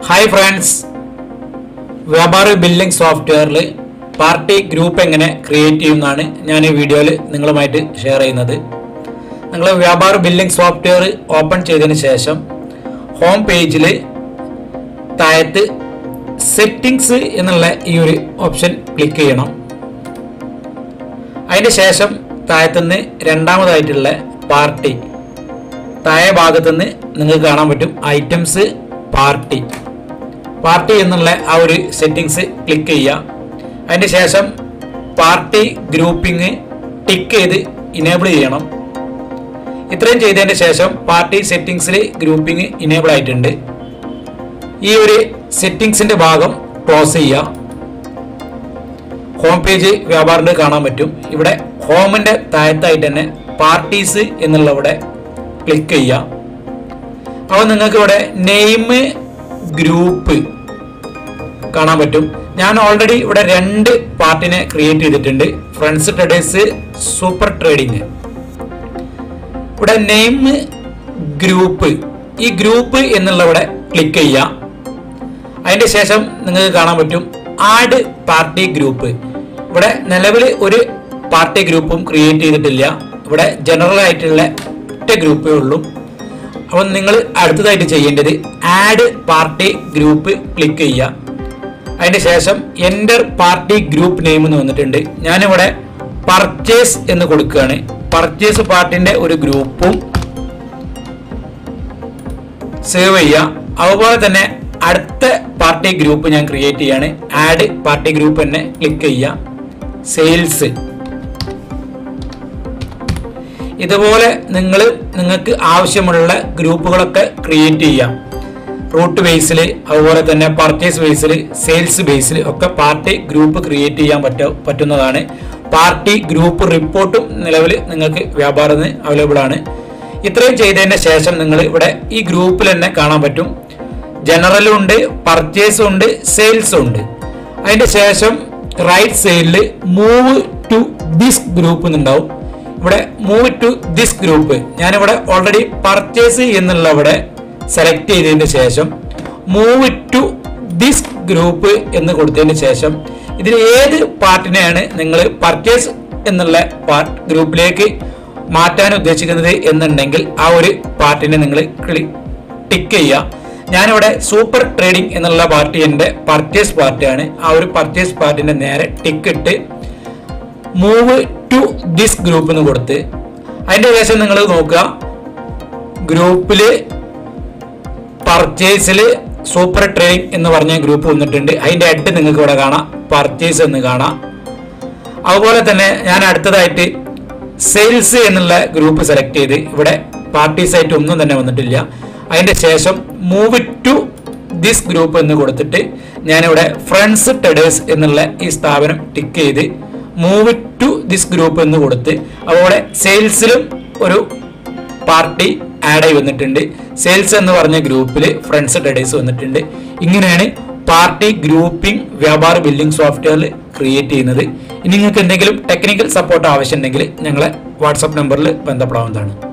hi friends Vyapar billing സോഫ്റ്റ്വെയറിൽ party group എങ്ങനെ create ചെയ്യുമെന്നാണ് ഞാൻ ഈ വീഡിയോയിൽ നിങ്ങളുമായിട്ട് ഷെയർ ചെയ്യുന്നത് നിങ്ങൾ വ്യാപാര ബില്ലിംഗ് സോഫ്റ്റ്വെയർ ഓപ്പൺ ചെയ്തതിന് ശേഷം ഹോം പേജിൽ താഴത്ത് സെറ്റിങ്സ് എന്നുള്ള ഈ ഒരു ഓപ്ഷൻ ക്ലിക്ക് ചെയ്യണം അതിന് ശേഷം താഴത്തുനിന്ന് രണ്ടാമതായിട്ടുള്ള പാർട്ടി താഴെ ഭാഗത്തുനിന്ന് നിങ്ങൾക്ക് കാണാൻ പറ്റും ഐറ്റംസ് പാർട്ടി പാർട്ടി എന്നുള്ള ആ ഒരു സെറ്റിങ്സ് ക്ലിക്ക് ചെയ്യുക അതിന് ശേഷം പാർട്ടി ഗ്രൂപ്പിംഗ് ടിക്ക് ചെയ്ത് ഇനേബിൾ ചെയ്യണം ഇത്രയും ചെയ്തതിന് ശേഷം പാർട്ടി സെറ്റിങ്സിൽ ഗ്രൂപ്പിംഗ് ഇനേബിൾ ആയിട്ടുണ്ട് ഈ ഒരു സെറ്റിങ്സിന്റെ ഭാഗം ക്ലോസ് ചെയ്യുക ഹോം പേജ് വ്യാപാറിന്റെ കാണാൻ പറ്റും ഇവിടെ ഹോമിന്റെ താഴത്തായിട്ട് തന്നെ പാർട്ടീസ് എന്നുള്ള ഇവിടെ ക്ലിക്ക് ചെയ്യുക അപ്പോൾ നിങ്ങൾക്ക് ഇവിടെ നെയിം ഗ്രൂപ്പ് കാണാൻ പറ്റും ഞാൻ ഓൾറെഡി ഇവിടെ രണ്ട് പാർട്ടിനെ ക്രിയേറ്റ് ചെയ്തിട്ടുണ്ട് ഫ്രണ്ട്സ് ട്രേഡേഴ്സ് സൂപ്പർ ട്രേഡിങ് ഇവിടെ നെയിം ഗ്രൂപ്പ് ഈ ഗ്രൂപ്പ് എന്നുള്ള ഇവിടെ ക്ലിക്ക് ചെയ്യുക അതിന്റെ ശേഷം നിങ്ങൾക്ക് കാണാൻ പറ്റും ആഡ് പാർട്ടി ഗ്രൂപ്പ് ഇവിടെ നിലവിൽ ഒരു പാർട്ടി ഗ്രൂപ്പും ക്രിയേറ്റ് ചെയ്തിട്ടില്ല ഇവിടെ ജനറൽ ആയിട്ടുള്ള ഒറ്റ ഗ്രൂപ്പേ ഉള്ളൂ അപ്പം നിങ്ങൾ അടുത്തതായിട്ട് ചെയ്യേണ്ടത് ആഡ് പാർട്ടി ഗ്രൂപ്പ് ക്ലിക്ക് ചെയ്യുക അതിന് ശേഷം എൻ്റർ പാർട്ടി ഗ്രൂപ്പ് നെയിം എന്ന് വന്നിട്ടുണ്ട് ഞാനിവിടെ പർച്ചേസ് എന്ന് കൊടുക്കുകയാണ് പർച്ചേസ് പാർട്ടിന്റെ ഒരു ഗ്രൂപ്പും സേവ് ചെയ്യുക അതുപോലെ തന്നെ അടുത്ത പാർട്ടി ഗ്രൂപ്പ് ഞാൻ ക്രിയേറ്റ് ചെയ്യാണ് ആഡ് പാർട്ടി ഗ്രൂപ്പ് തന്നെ ക്ലിക്ക് ചെയ്യുക സെയിൽസ് ഇതുപോലെ നിങ്ങൾ നിങ്ങൾക്ക് ആവശ്യമുള്ള ഗ്രൂപ്പുകളൊക്കെ ക്രിയേറ്റ് ചെയ്യാം റൂട്ട് ബേസിൽ അതുപോലെ തന്നെ പർച്ചേസ് ബേസിൽ സെയിൽസ് ബേസിൽ ഒക്കെ പാർട്ടി ഗ്രൂപ്പ് ക്രിയേറ്റ് ചെയ്യാൻ പറ്റ പറ്റുന്നതാണ് പാർട്ടി ഗ്രൂപ്പ് റിപ്പോർട്ടും നിലവിൽ നിങ്ങൾക്ക് വ്യാപാരത്തിന് അവൈലബിൾ ആണ് ഇത്രയും ചെയ്തതിന് ശേഷം നിങ്ങൾ ഇവിടെ ഈ ഗ്രൂപ്പിൽ തന്നെ കാണാൻ പറ്റും ജനറലും ഉണ്ട് പർച്ചേസും ഉണ്ട് സെയിൽസും ഉണ്ട് അതിന്റെ ശേഷം റൈറ്റ് സൈഡിൽ മൂവ് ടു ദിസ് ഗ്രൂപ്പ് എന്നുണ്ടാവും ഇവിടെ മൂവ് ടു ദിസ് ഗ്രൂപ്പ് ഞാനിവിടെ ഓൾറെഡി പർച്ചേസ് എന്നുള്ള ഇവിടെ സെലക്ട് ചെയ്തതിന് ശേഷം മൂവ് ടു ദിസ് ഗ്രൂപ്പ് എന്ന് കൊടുത്തതിന് ശേഷം ഇതിൽ ഏത് പാർട്ടിനെയാണ് നിങ്ങൾ പർച്ചേസ് എന്നുള്ള പാർട്ട് ഗ്രൂപ്പിലേക്ക് മാറ്റാൻ ഉദ്ദേശിക്കുന്നത് എന്നുണ്ടെങ്കിൽ ആ ഒരു പാർട്ടിനെ നിങ്ങൾ ടിക്ക് ചെയ്യുക ഞാനിവിടെ സൂപ്പർ ട്രേഡിംഗ് എന്നുള്ള പാർട്ടി എൻ്റെ പർച്ചേസ് പാർട്ടിയാണ് ആ ഒരു പർച്ചേസ് പാർട്ടിന്റെ നേരെ ടിക്ക് ഇട്ട് മൂവ് ടു ദിസ് ഗ്രൂപ്പ് എന്ന് കൊടുത്ത് അതിന്റെ ശേഷം നിങ്ങൾ നോക്കുക ഗ്രൂപ്പില് പർച്ചേസിൽ സൂപ്പർ ട്രേഡിംഗ് എന്ന് പറഞ്ഞ ഗ്രൂപ്പ് വന്നിട്ടുണ്ട് അതിന്റെ ഹെഡ് നിങ്ങൾക്ക് ഇവിടെ കാണാം പർച്ചേസ് എന്ന് കാണാം അതുപോലെ തന്നെ ഞാൻ അടുത്തതായിട്ട് സെയിൽസ് എന്നുള്ള ഗ്രൂപ്പ് സെലക്ട് ചെയ്ത് ഇവിടെ പാർട്ടീസ് ആയിട്ട് ഒന്നും തന്നെ വന്നിട്ടില്ല അതിന്റെ ശേഷം മൂവ് ടു ദിസ് ഗ്രൂപ്പ് എന്ന് കൊടുത്തിട്ട് ഞാനിവിടെ ഫ്രണ്ട്സ് ട്രേഡേഴ്സ് എന്നുള്ള ഈ സ്ഥാപനം ടിക്ക് ചെയ്ത് മൂവ് ടു ദിസ് ഗ്രൂപ്പ് എന്ന് കൊടുത്ത് അതുപോലെ സെയിൽസിലും ഒരു പാർട്ടി ആഡ് ആയി വന്നിട്ടുണ്ട് സെയിൽസ് എന്ന് പറഞ്ഞ ഗ്രൂപ്പിൽ ഫ്രണ്ട്സ് ട്രേഡേഴ്സ് വന്നിട്ടുണ്ട് ഇങ്ങനെയാണ് പാർട്ടി ഗ്രൂപ്പിംഗ് വ്യാപാര ബില്ലിംഗ് സോഫ്റ്റ്വെയറിൽ ക്രിയേറ്റ് ചെയ്യുന്നത് ഇനി നിങ്ങൾക്ക് എന്തെങ്കിലും ടെക്നിക്കൽ സപ്പോർട്ട് ആവശ്യമുണ്ടെങ്കിൽ ഞങ്ങളെ വാട്സപ്പ് നമ്പറിൽ ബന്ധപ്പെടാവുന്നതാണ്